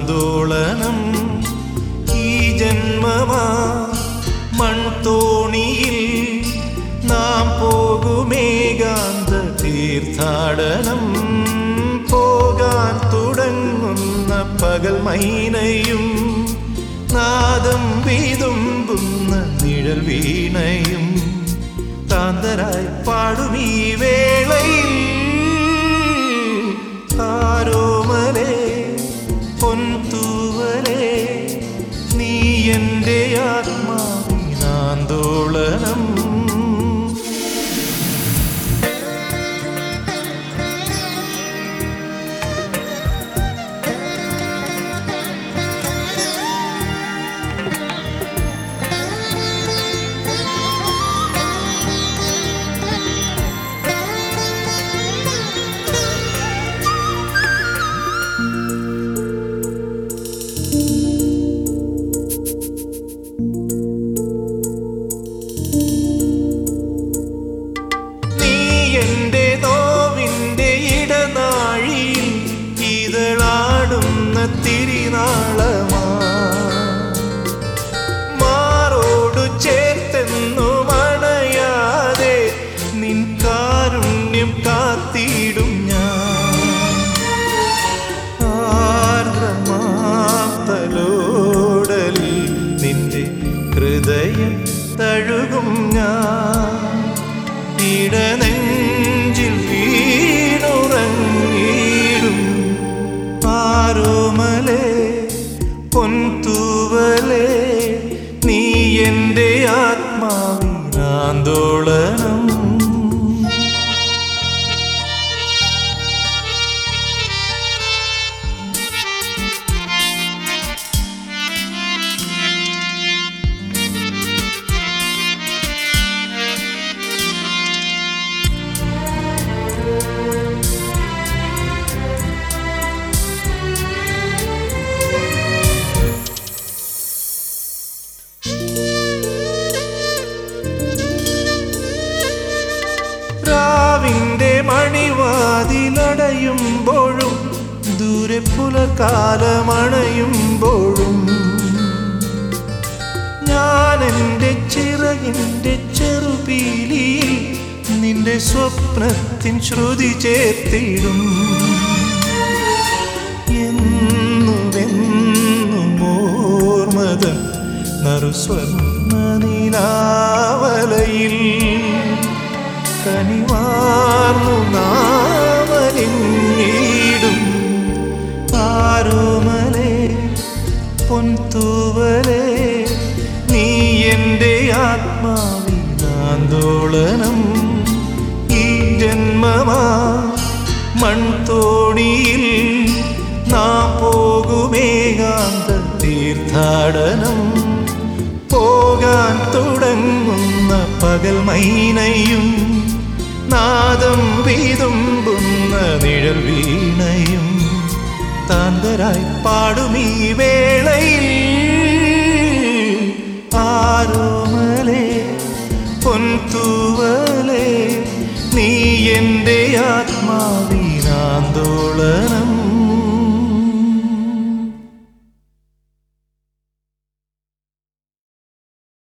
ആന്തോളനം ഈ ജന്മമാ മൺതോണിയിൽ നാം പോകുമേകാന്ത തീർത്ഥാടനം പോകാൻ തുടങ്ങുന്ന പകൽ മൈനയും നാദം വീതുമ്പുന്ന നിഴൽ വീണയും കാന്തരായി പാടും ഈ വേളയിൽ ആരോമലേ പൊൻതൂവലേ നീ എൻ്റെ ആത്മാവിനാന്തോളനം നീ എൻ്റെ നോവിൻ്റെ ഇടനാഴിയിൽ ഇതളാടുന്ന തിരിനാളമാ മാറോടു ചേർത്തെന്നു മണയാതെ നിൻ കാരുണ്യം കാത്തിടും ഞാൻ ആർദ്രമാത്തലോടലിൽ നിന്റെ ഹൃദയം തഴുകും ഞാൻ ഇടനെഞ്ചിൽ വീണുറങ്ങിടും ആരോമലേ പൊൻതൂവലേ നീ എൻ്റെ ആത്മാവിനാന്തോളനം രാവിന്റെ മണിവാതിലടയുമ്പോഴും ദൂരെ പുലകാലമണയുമ്പോഴും ഞാൻ എൻ്റെ ചിറകിൻ്റെ ചെറുപീലിയിൽ നിന്റെ സ്വപ്നത്തിൻ ശ്രുതി ചേർത്തിടും എന്നുമെന്നും ഓർമ്മതൻ നറുസ്വർണ്ണ നിലാവലയിൽ കനിവാർന്നു നാവലിങ്ങിടും ആരോമലേ പൊൻതൂവലേ നീ എൻ്റെ ആത്മാവിനാന്തോളനം ഈ ജന്മമാ മൺതോണിയിൽ നാം പോകുമേകാന്ത തീർത്ഥാടനം പോകാൻ തുടങ്ങുന്ന പകൽ മൈനയും നാദം വീതുമ്പുന്ന നിഴൽ വീണയും താന്തരായി പാടും ഈ വേളയിൽ